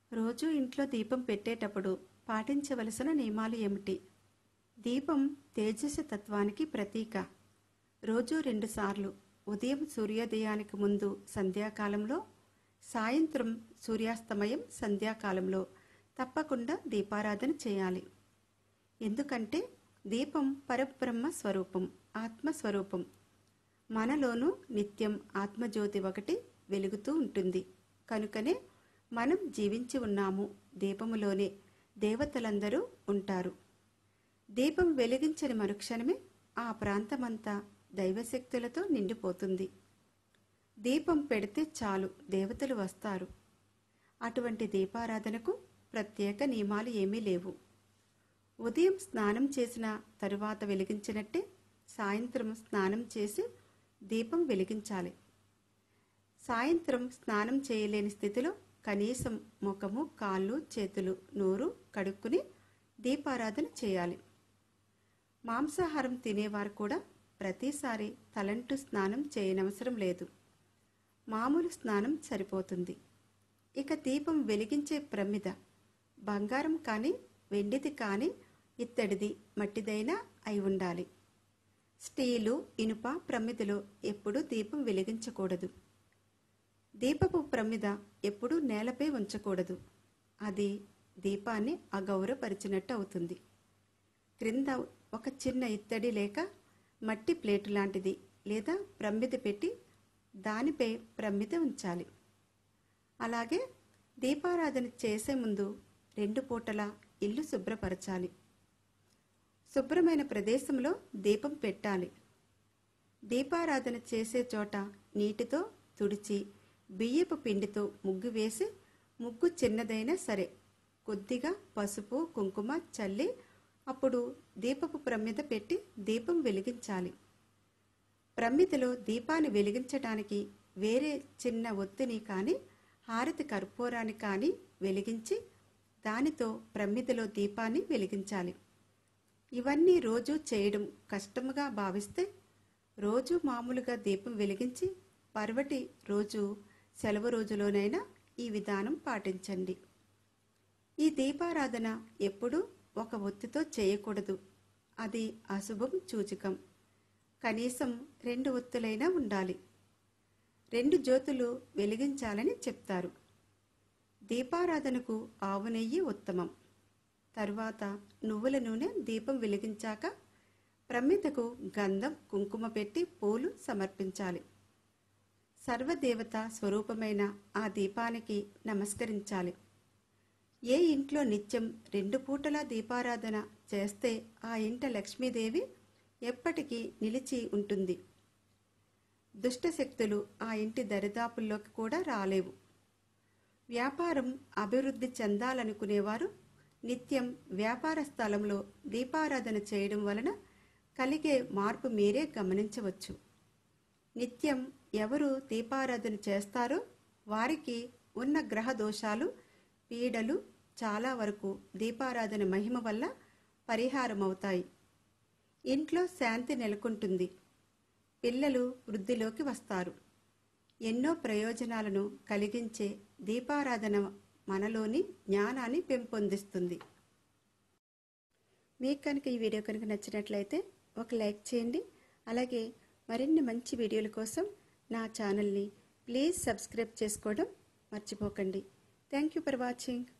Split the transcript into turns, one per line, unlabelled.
రోజు ఇంట్లో దీపం పెట్టేటప్పుడు పాటించవలసిన నియమాలు ఏమిటి దీపం తేజస్సు తత్వానికి ప్రతీక రోజు రెండుసార్లు ఉదయం సూర్యోదయానికి ముందు సంధ్యాకాలంలో సాయంత్రం సూర్యాస్తమయం సంధ్యాకాలంలో తప్పకుండా దీపారాధన చేయాలి ఎందుకంటే దీపం పరబ్రహ్మ స్వరూపం ఆత్మస్వరూపం మనలోనూ నిత్యం ఆత్మజ్యోతి ఒకటి వెలుగుతూ ఉంటుంది కనుకనే మనం జీవించి ఉన్నాము దీపములోనే దేవతలందరూ ఉంటారు దీపం వెలిగించని మరుక్షణమే ఆ ప్రాంతమంతా దైవశక్తులతో నిండిపోతుంది దీపం పెడితే చాలు దేవతలు వస్తారు అటువంటి దీపారాధనకు ప్రత్యేక నియమాలు ఏమీ లేవు ఉదయం స్నానం చేసిన తరువాత వెలిగించినట్టే సాయంత్రం స్నానం చేసి దీపం వెలిగించాలి సాయంత్రం స్నానం చేయలేని స్థితిలో కనీసం ముఖము కాళ్ళు చేతులు నోరు కడుక్కుని దీపారాధన చేయాలి మాంసాహారం తినేవారు కూడా ప్రతిసారి తలంటు స్నానం చేయనవసరం లేదు మామూలు స్నానం సరిపోతుంది ఇక దీపం వెలిగించే ప్రమిద బంగారం కానీ వెండిది కానీ ఇత్తడిది మట్టిదైనా అయి ఉండాలి స్టీలు ఇనుప ప్రమిదలో ఎప్పుడూ దీపం వెలిగించకూడదు దీపపు ప్రమిద ఎప్పుడూ నేలపై ఉంచకూడదు అది దీపాన్ని అగౌరవపరిచినట్టు అవుతుంది క్రింద ఒక చిన్న ఇత్తడి లేక మట్టి ప్లేటు లాంటిది లేదా ప్రమిద పెట్టి దానిపై ప్రమిద ఉంచాలి అలాగే దీపారాధన చేసే ముందు రెండు పూటల ఇల్లు శుభ్రపరచాలి శుభ్రమైన ప్రదేశంలో దీపం పెట్టాలి దీపారాధన చేసే చోట నీటితో తుడిచి బియ్యపు పిండితో ముగ్గు వేసి ముగ్గు చిన్నదైనా సరే కొద్దిగా పసుపు కుంకుమ చల్లి అప్పుడు దీపపు ప్రమిద పెట్టి దీపం వెలిగించాలి ప్రమిదలో దీపాన్ని వెలిగించడానికి వేరే చిన్న ఒత్తిని కానీ హారతి కర్పూరాన్ని కానీ వెలిగించి దానితో ప్రమిదలో దీపాన్ని వెలిగించాలి ఇవన్నీ రోజు చేయడం కష్టముగా భావిస్తే రోజు మామూలుగా దీపం వెలిగించి పర్వటి రోజు సెలవు రోజులోనైనా ఈ విధానం పాటించండి ఈ దీపారాధన ఎప్పుడూ ఒక ఒత్తితో చేయకూడదు అది అశుభం సూచకం కనీసం రెండు ఒత్తులైనా ఉండాలి రెండు జ్యోతులు వెలిగించాలని చెప్తారు దీపారాధనకు ఆవు నెయ్యి ఉత్తమం తరువాత నువ్వుల నూనె దీపం వెలిగించాక ప్రమిదకు గంధం కుంకుమ పెట్టి పూలు సమర్పించాలి సర్వదేవత స్వరూపమైన ఆ దీపానికి నమస్కరించాలి ఏ ఇంట్లో నిత్యం రెండు పూటలా దీపారాధన చేస్తే ఆ ఇంట లక్ష్మీదేవి ఎప్పటికీ నిలిచి ఉంటుంది దుష్టశక్తులు ఆ ఇంటి దరిదాపుల్లోకి కూడా రాలేవు వ్యాపారం అభివృద్ధి చెందాలనుకునేవారు నిత్యం వ్యాపార స్థలంలో దీపారాధన చేయడం వలన కలిగే మార్పు మీరే గమనించవచ్చు నిత్యం ఎవరు దీపారాధన చేస్తారో వారికి ఉన్న గ్రహ దోషాలు పీడలు చాలా వరకు దీపారాధన మహిమ వల్ల పరిహారమవుతాయి ఇంట్లో శాంతి నెలకొంటుంది పిల్లలు వృద్ధిలోకి వస్తారు ఎన్నో ప్రయోజనాలను కలిగించే దీపారాధన మనలోని జ్ఞానాన్ని పెంపొందిస్తుంది మీకు కనుక ఈ వీడియో కనుక నచ్చినట్లయితే ఒక లైక్ చేయండి అలాగే మరిన్ని మంచి వీడియోల కోసం నా ఛానల్ని ప్లీజ్ సబ్స్క్రైబ్ చేసుకోవడం మర్చిపోకండి థ్యాంక్ యూ ఫర్ వాచింగ్